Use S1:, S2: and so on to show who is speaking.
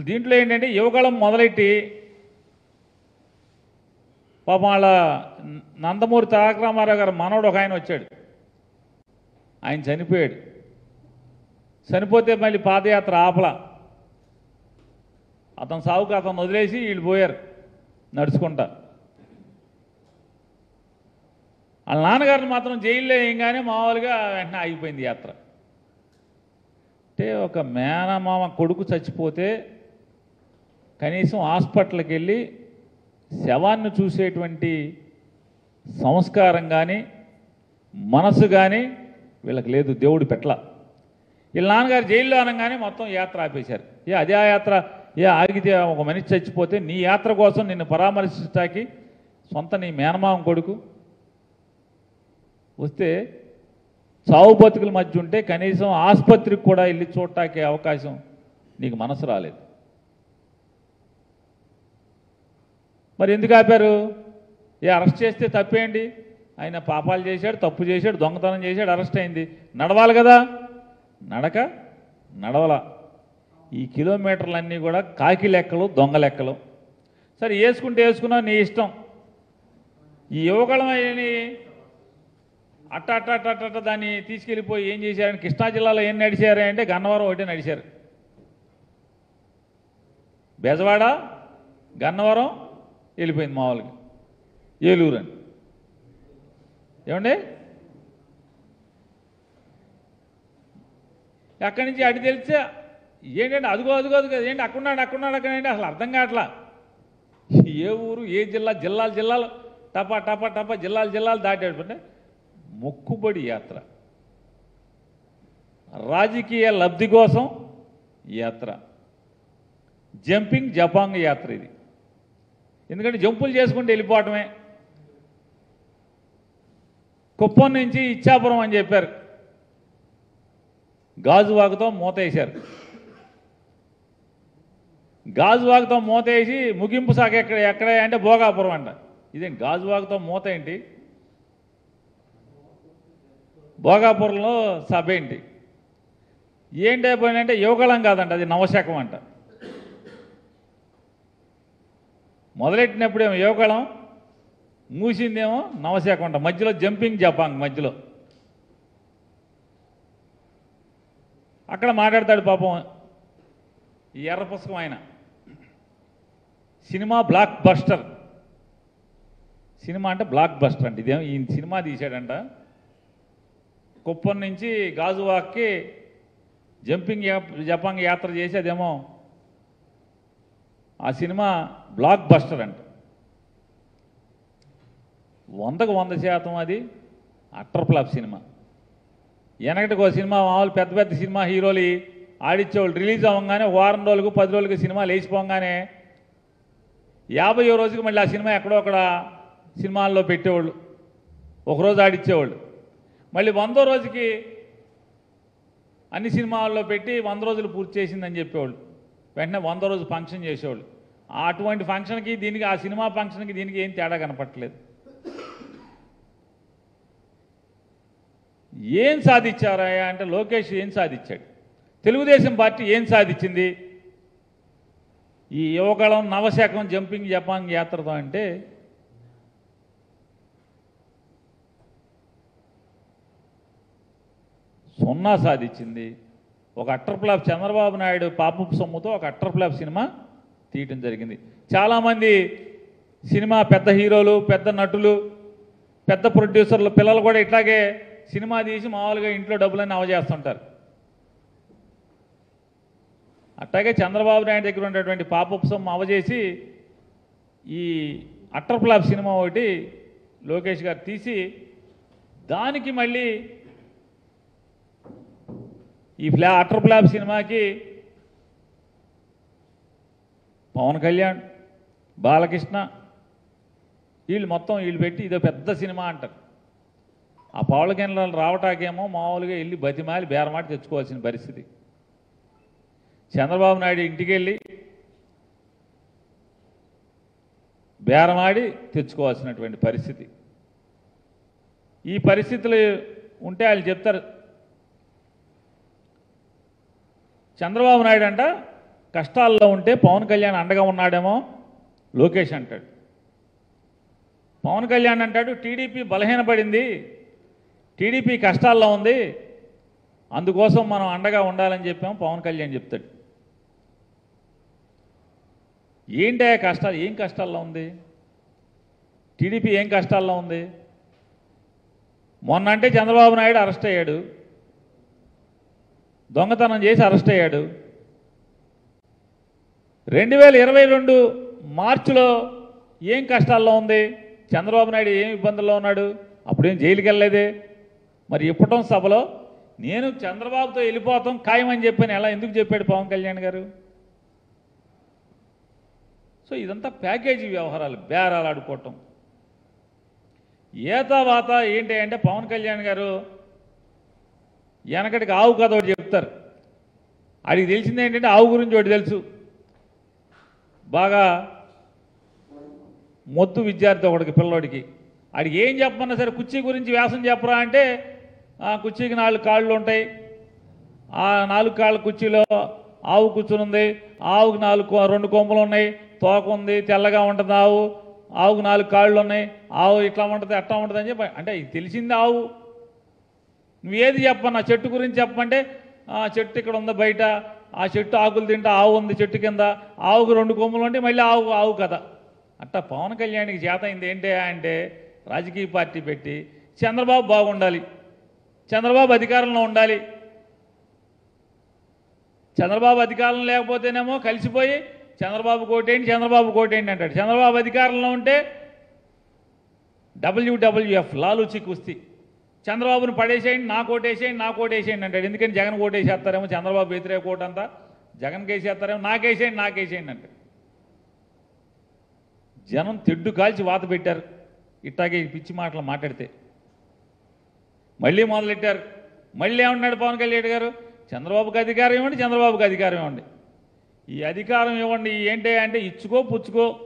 S1: దీంట్లో ఏంటంటే యువగళం మొదలెట్టి పాపం వాళ్ళ నందమూరి తారక రామారావు గారు మనవడు ఒక ఆయన వచ్చాడు ఆయన చనిపోయాడు చనిపోతే మళ్ళీ పాదయాత్ర ఆపల అతను సావుకు అతను వదిలేసి వీళ్ళు పోయారు నడుచుకుంటా వాళ్ళ నాన్నగారిని మాత్రం జైల్లో వేయంగానే మామూలుగా వెంటనే ఆగిపోయింది యాత్ర అంటే ఒక మేనమామ కొడుకు చచ్చిపోతే కనీసం హాస్పిటల్కి వెళ్ళి శవాన్ని చూసేటువంటి సంస్కారం కానీ మనసు కానీ వీళ్ళకి లేదు దేవుడు పెట్ల వీళ్ళ నాన్నగారు జైల్లో అనగానే మొత్తం యాత్ర ఆపేశారు ఏ అదే ఆ యాత్ర ఏ ఆగితే ఒక మనిషి చచ్చిపోతే నీ యాత్ర కోసం నిన్ను పరామర్శించడానికి సొంత నీ మేనమామ కొడుకు వస్తే చావు బతుకుల మధ్య ఉంటే కనీసం ఆసుపత్రికి కూడా వెళ్ళి చూడటానికి అవకాశం నీకు మనసు రాలేదు మరి ఎందుకు ఆపారు ఏ అరెస్ట్ చేస్తే తప్పేంటి ఆయన పాపాలు చేశాడు తప్పు చేశాడు దొంగతనం చేశాడు అరెస్ట్ అయింది నడవాలి కదా నడక నడవల ఈ కిలోమీటర్లన్నీ కూడా కాకి లెక్కలు దొంగ లెక్కలు సరే వేసుకుంటే వేసుకున్నావు నీ ఇష్టం ఈ యువకులం అని అట్ట అట్ట అట్ట అట్ట అట్ట దాన్ని తీసుకెళ్ళిపోయి ఏం చేశారని కృష్ణా జిల్లాలో ఏం నడిచారు అంటే గన్నవరం ఒకటి నడిచారు బెజవాడ గన్నవరం వెళ్ళిపోయింది మామూలుగా ఏలూరు అని ఏమండి అక్కడి నుంచి అటు తెలిస్తే ఏంటంటే అదిగో అదిగో అదిగో ఏంటి అక్కడున్నాడు అక్కడున్నాడు అక్కడ ఏంటి అసలు అర్థం కావట్లా ఏ ఊరు ఏ జిల్లా జిల్లాలు జిల్లాలు టపా టపా టపా జిల్లాలు జిల్లాలు దాటాడు అంటే మొక్కుబడి యాత్ర రాజకీయ లబ్ధి కోసం యాత్ర జంపింగ్ జపాంగ్ యాత్ర ఇది ఎందుకంటే జంపులు చేసుకుంటూ వెళ్ళిపోవటమే కుప్పం నుంచి ఇచ్చాపురం అని చెప్పారు గాజువాకుతో మూత వేశారు గాజువాకుతో మూత వేసి ముగింపు శాఖ ఎక్కడ ఎక్కడ అంటే భోగాపురం అంట ఇదేం గాజువాకుతో మూత ఏంటి భోగాపురంలో సభ ఏంటి ఏంటి అయిపోయిందంటే యువకళం కాదంట అది నవశకం అంట మొదలెట్టినప్పుడేమో యువకళం మూసిందేమో నవశకం అంట మధ్యలో జంపింగ్ జపాంగ్ మధ్యలో అక్కడ మాట్లాడతాడు పాపం ఈ ఎర్ర పుస్తకం ఆయన సినిమా బ్లాక్ బస్టర్ సినిమా అంటే బ్లాక్ బస్టర్ అంటే ఇదేమో ఈ సినిమా తీశాడంట కుప్పం నుంచి గాజువాక్కి జంపింగ్ యా- జపాంగ్ యాత్ర చేసి అదేమో ఆ సినిమా బ్లాక్ బస్టర్ అంట వందకు వంద శాతం అది అట్టర్ ఫ్లాప్ సినిమా వెనకటికి ఒక సినిమా మామూలు పెద్ద పెద్ద సినిమా హీరోలు ఆడిచ్చేవాళ్ళు రిలీజ్ అవ్వగానే ఒక వారం రోజులకు పది రోజులకి సినిమా లేచిపోగానే యాభై రోజుకి మళ్ళీ ఆ సినిమా ఎక్కడో అక్కడ సినిమాల్లో పెట్టేవాళ్ళు ఒకరోజు ఆడిచ్చేవాళ్ళు మళ్ళీ వందో రోజుకి అన్ని సినిమాల్లో పెట్టి వంద రోజులు పూర్తి చేసిందని చెప్పేవాళ్ళు వెంటనే వంద రోజు ఫంక్షన్ చేసేవాళ్ళు అటువంటి ఫంక్షన్కి దీనికి ఆ సినిమా ఫంక్షన్కి దీనికి ఏం తేడా కనపట్టలేదు ఏం సాధించారా అంటే లోకేష్ ఏం సాధించాడు తెలుగుదేశం పార్టీ ఏం సాధించింది ఈ యువకళం నవశకం జంపింగ్ జపాంగ్ యాత్రతో అంటే సున్నా సాధించింది ఒక అట్టర్ ఫ్లాప్ చంద్రబాబు నాయుడు పాపపు సొమ్ముతో ఒక అట్టర్ ఫ్లాప్ సినిమా తీయటం జరిగింది చాలామంది సినిమా పెద్ద హీరోలు పెద్ద నటులు పెద్ద ప్రొడ్యూసర్లు పిల్లలు కూడా ఇట్లాగే సినిమా తీసి మామూలుగా ఇంట్లో డబ్బులన్నీ అవజేస్తుంటారు అట్లాగే చంద్రబాబు నాయుడు దగ్గర ఉన్నటువంటి పాపపు సొమ్ము అవజేసి ఈ అట్టర్ ఫ్లాప్ సినిమా ఒకటి లోకేష్ గారు తీసి దానికి మళ్ళీ ఈ ఫ్లా అటర్ ఫ్లాప్ సినిమాకి పవన్ కళ్యాణ్ బాలకృష్ణ వీళ్ళు మొత్తం వీళ్ళు పెట్టి ఇదో పెద్ద సినిమా అంటారు ఆ పవన్ కళ్యాణ్ రావటాకేమో మామూలుగా వెళ్ళి బతిమాలి బేరమాటి తెచ్చుకోవాల్సిన పరిస్థితి చంద్రబాబు నాయుడు ఇంటికి వెళ్ళి బేరమాడి తెచ్చుకోవాల్సినటువంటి పరిస్థితి ఈ పరిస్థితులు ఉంటే వాళ్ళు చెప్తారు చంద్రబాబు నాయుడు అంట కష్టాల్లో ఉంటే పవన్ కళ్యాణ్ అండగా ఉన్నాడేమో లోకేష్ అంటాడు పవన్ కళ్యాణ్ అంటాడు టీడీపీ బలహీనపడింది టీడీపీ కష్టాల్లో ఉంది అందుకోసం మనం అండగా ఉండాలని చెప్పాము పవన్ కళ్యాణ్ చెప్తాడు ఏంటి ఆ కష్టాలు ఏం కష్టాల్లో ఉంది టీడీపీ ఏం కష్టాల్లో ఉంది మొన్న అంటే చంద్రబాబు నాయుడు అరెస్ట్ అయ్యాడు దొంగతనం చేసి అరెస్ట్ అయ్యాడు రెండు వేల ఇరవై రెండు మార్చిలో ఏం కష్టాల్లో ఉంది చంద్రబాబు నాయుడు ఏం ఇబ్బందుల్లో ఉన్నాడు అప్పుడేం జైలుకి వెళ్ళలేదే మరి ఇప్పటం సభలో నేను చంద్రబాబుతో వెళ్ళిపోతాం ఖాయమని చెప్పాను ఎలా ఎందుకు చెప్పాడు పవన్ కళ్యాణ్ గారు సో ఇదంతా ప్యాకేజీ వ్యవహారాలు బేరాలు ఆడుకోవటం ఏతా వాత ఏంటి అంటే పవన్ కళ్యాణ్ గారు వెనకటికి ఆవు కథ ఒకటి చెప్తారు ఆడికి తెలిసింది ఏంటంటే ఆవు గురించి ఒకటి తెలుసు బాగా మొద్దు విద్యార్థి ఒకడికి పిల్లోడికి ఆడికి ఏం చెప్పమన్నా సరే కుర్చీ గురించి వ్యాసం చెప్పరా అంటే ఆ కుర్చీకి నాలుగు కాళ్ళు ఉంటాయి ఆ నాలుగు కాళ్ళ కుర్చీలో ఆవు కూర్చుని ఉంది ఆవుకి నాలుగు కొ- రెండు కొమ్మలు ఉన్నాయి తోక ఉంది తెల్లగా ఉంటుంది ఆవు ఆవుకు నాలుగు కాళ్ళు ఉన్నాయి ఆవు ఇట్లా ఉంటుంది అట్లా ఉంటుంది అని చెప్పి అంటే ఇది తెలిసింది ఆవు నువ్వేది చెప్పన్నా చెట్టు గురించి చెప్పమంటే ఆ చెట్టు ఇక్కడ ఉంది బయట ఆ చెట్టు ఆకులు తింటా ఆవు ఉంది చెట్టు కింద ఆవుకు రెండు కొమ్ములు ఉంటే మళ్ళీ ఆవు ఆవు కదా అట్టా పవన్ కళ్యాణ్కి చేత అయింది ఏంటి అంటే రాజకీయ పార్టీ పెట్టి చంద్రబాబు బాగుండాలి చంద్రబాబు అధికారంలో ఉండాలి చంద్రబాబు అధికారంలో లేకపోతేనేమో కలిసిపోయి చంద్రబాబు కోటేంటి చంద్రబాబు కోటేంటి అంటాడు చంద్రబాబు అధికారంలో ఉంటే డబ్ల్యూడబ్ల్యూఎఫ్ లాలూచి కుస్తీ చంద్రబాబును పడేసేయండి నా కోటేసేయండి నా కోటేసేయండి అంటాడు ఎందుకని జగన్ కోటేసేస్తారేమో చంద్రబాబు వ్యతిరేక కోట అంతా జగన్కి వేసేస్తారేమో నాకేసేయండి నాకేసేయండి అంటాడు జనం తెడ్డు కాల్చి వాత పెట్టారు ఇట్టాగే ఈ పిచ్చి మాటలు మాట్లాడితే మళ్ళీ మొదలెట్టారు మళ్ళీ ఏమన్నాడు పవన్ కళ్యాణ్ గారు చంద్రబాబుకి అధికారం ఇవ్వండి చంద్రబాబుకి అధికారం ఇవ్వండి ఈ అధికారం ఇవ్వండి ఏంటి అంటే ఇచ్చుకో పుచ్చుకో